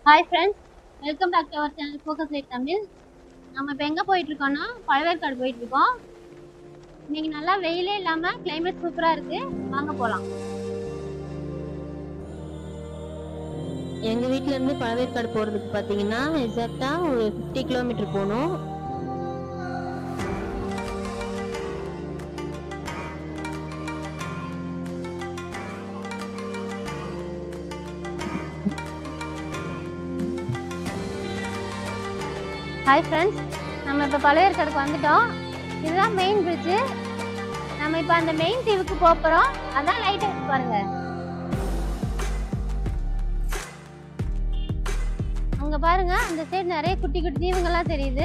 hi friends welcome back to our channel focus light Tamil நம்ம இப்போ எங்கே போயிட்டு இருக்கோம்னா பழவேற்காடு போயிட்டு இருக்கோம் இன்னைக்கு நல்லா வெயிலே இல்லாமல் கிளைமேட் சூப்பராக இருக்கு வாங்க போகலாம் எங்கள் வீட்டிலேருந்து பழவேற்காடு போகிறதுக்கு பார்த்தீங்கன்னா எக்ஸாக்டாக ஒரு ஃபிஃப்டி கிலோமீட்டர் போகணும் ஹாய் ஃப்ரெண்ட்ஸ் நம்ம இப்போ பழவேற்காடுக்கு வந்துட்டோம் இதுதான் மெயின் பிரிட்ஜு நம்ம இப்போ அந்த மெயின் தீவுக்கு போக போகிறோம் அதான் லைட் ஹவுஸ் பாருங்க அங்க பாருங்க அந்த சைடு நிறைய குட்டி குட்டி தீவுங்கள்லாம் தெரியுது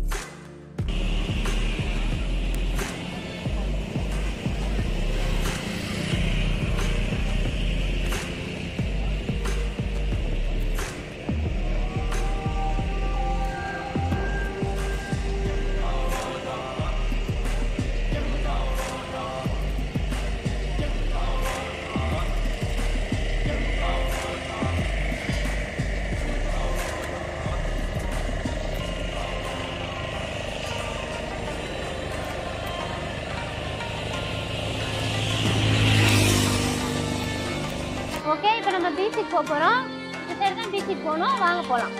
ஓகே இப்போ நம்ம பீச்சுக்கு போக போகிறோம் இந்த சைடு தான் பீச்சுக்கு போகணும் வாங்க போகலாம்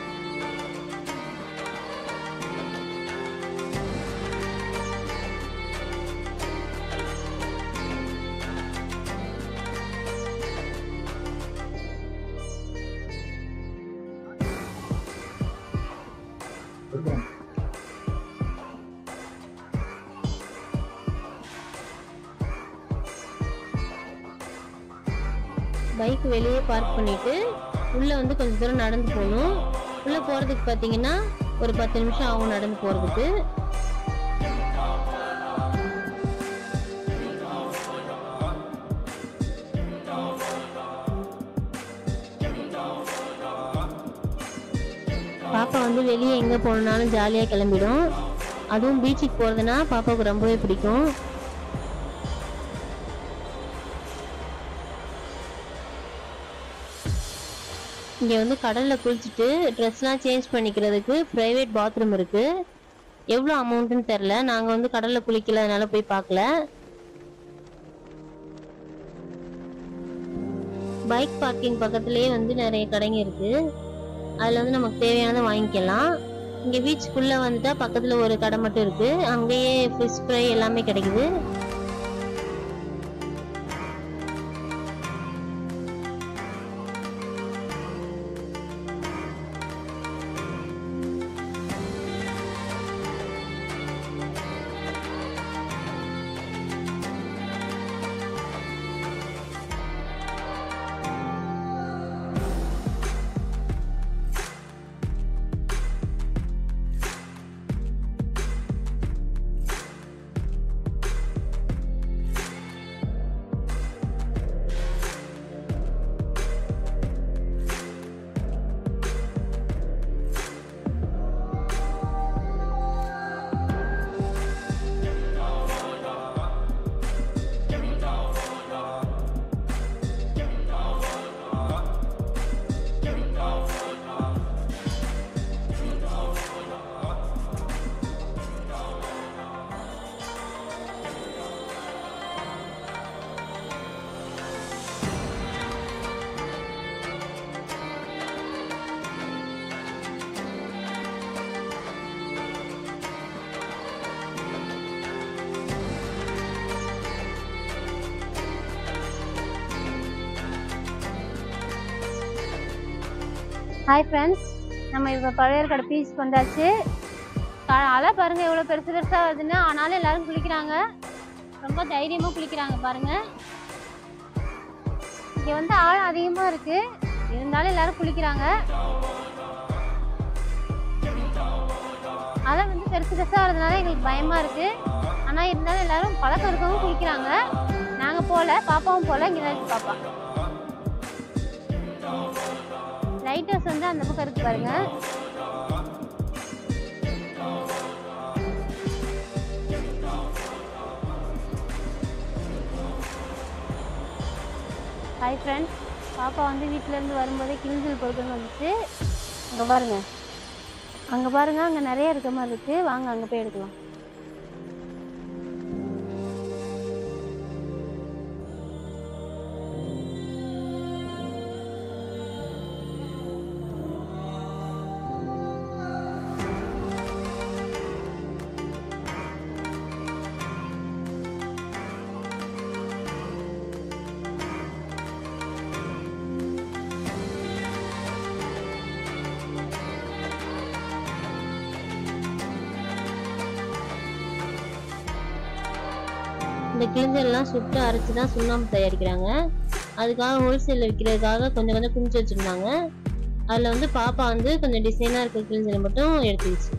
பைக் வெளியே பார்க் பண்ணிட்டு உள்ளே வந்து கொஞ்சம் தூரம் நடந்து போகணும் உள்ளே போகிறதுக்கு பார்த்தீங்கன்னா ஒரு பத்து நிமிஷம் ஆகும் நடந்து போகிறதுக்கு பாப்பா வந்து வெளியே எங்கே போகணுன்னாலும் ஜாலியாக கிளம்பிடும் அதுவும் பீச்சுக்கு போகிறதுனா பாப்பாவுக்கு ரொம்பவே பிடிக்கும் இங்கே வந்து கடலில் குளிச்சுட்டு ட்ரெஸ்லாம் சேஞ்ச் பண்ணிக்கிறதுக்கு ப்ரைவேட் பாத்ரூம் இருக்குது எவ்வளோ அமௌண்ட்டுன்னு தெரில நாங்கள் வந்து கடலில் குளிக்கல அதனால போய் பார்க்கல பைக் பார்க்கிங் பக்கத்துலேயே வந்து நிறைய கடைங்க இருக்குது அதில் வந்து நமக்கு தேவையானதை வாங்கிக்கலாம் இங்கே பீச்சுக்குள்ளே வந்துட்டா பக்கத்தில் ஒரு கடை மட்டும் இருக்குது அங்கேயே ஃபிஷ் ஃப்ரை எல்லாமே கிடைக்குது ஹாய் ஃப்ரெண்ட்ஸ் நம்ம இப்போ பழையற்காடு பீச்சுக்கு வந்தாச்சு க- அலை பாருங்க எவ்வளோ பெருசு பெருசாக வருதுன்னு ஆனாலும் எல்லாரும் குளிக்கிறாங்க ரொம்ப தைரியமாக குளிக்கிறாங்க பாருங்க இங்கே வந்து ஆழம் அதிகமாக இருக்கு இருந்தாலும் எல்லாரும் குளிக்கிறாங்க அலை வந்து பெருசு பெருசாக வரதுனால எங்களுக்கு பயமாக இருக்கு ஆனால் இருந்தாலும் எல்லாரும் பழக்கம் இருக்கவங்க குளிக்கிறாங்க நாங்கள் போகல பாப்பாவும் போகல இங்கே தான் இருக்கு பாப்பா லைட் ஹவுஸ் வந்து அந்த பக்கம் இருக்கு பாருங்க ஹாய் ஃப்ரெண்ட்ஸ் பாப்பா வந்து வீட்டிலேருந்து வரும்போதே கிழிஞ்சல் பொருட்கள் வந்துச்சு அங்கே பாருங்க அங்கே பாருங்க அங்கே நிறைய இருக்க மாதிரி இருக்கு வாங்க அங்கே போய் எடுக்கலாம் இந்த கிழிஞ்சல்லாம் சுட்டு அரைச்சு தான் சுண்ணாம்பு தயாரிக்கிறாங்க அதுக்காக ஹோல்சேலில் விற்கிறதுக்காக கொஞ்சம் கொஞ்சம் குமிச்சு வச்சுருந்தாங்க அதில் வந்து பாப்பா வந்து கொஞ்சம் டிசைனாக இருக்க கிழிஞ்சலை மட்டும் எடுத்துக்கிச்சு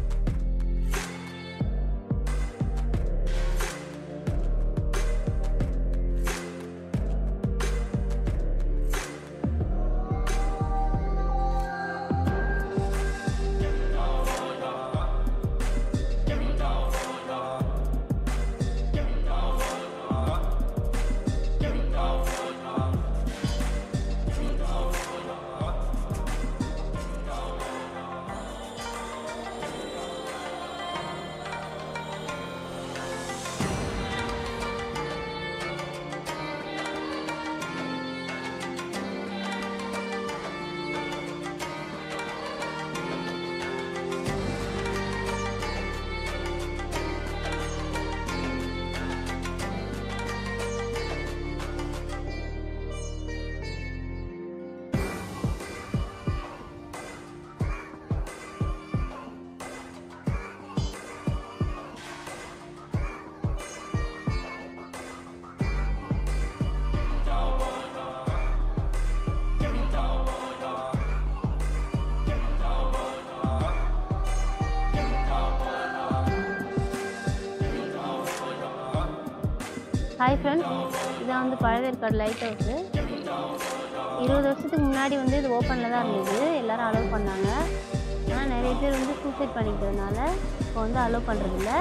ஹாய் ஃப்ரெண்ட்ஸ் இதான் வந்து பழவேற்காடு லைட் ஹவுஸு இருபது வருஷத்துக்கு முன்னாடி வந்து இது ஓப்பனில் தான் இருந்தது எல்லாரும் அலோவ் பண்ணாங்க ஆனால் நிறைய பேர் வந்து சூசைட் பண்ணிக்கிறதுனால இப்போ வந்து அலோவ் பண்ணுறதில்ல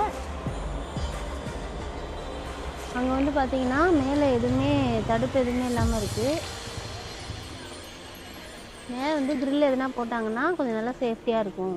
அங்கே வந்து பார்த்தீங்கன்னா மேலே எதுவுமே தடுப்பு எதுவுமே இல்லாமல் இருக்குது மேலே வந்து grill எதுனா போட்டாங்கன்னா கொஞ்சம் நல்லா சேஃப்டியாக இருக்கும்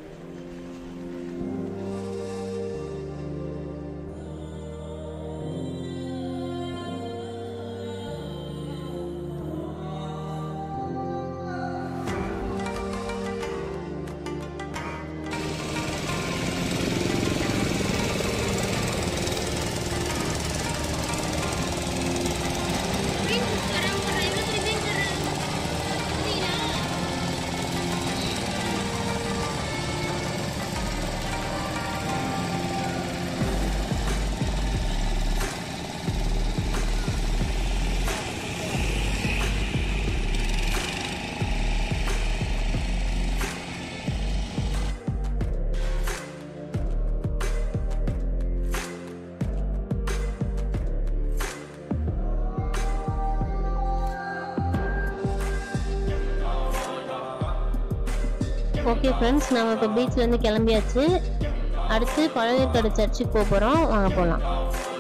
ஓகே ஃப்ரெண்ட்ஸ் நம்ம இப்போ பீச்லேருந்து கிளம்பியாச்சு அடுத்து பழவேற்காடு சர்ச்சுக்கு போக போகிறோம் வாங்க போகலாம்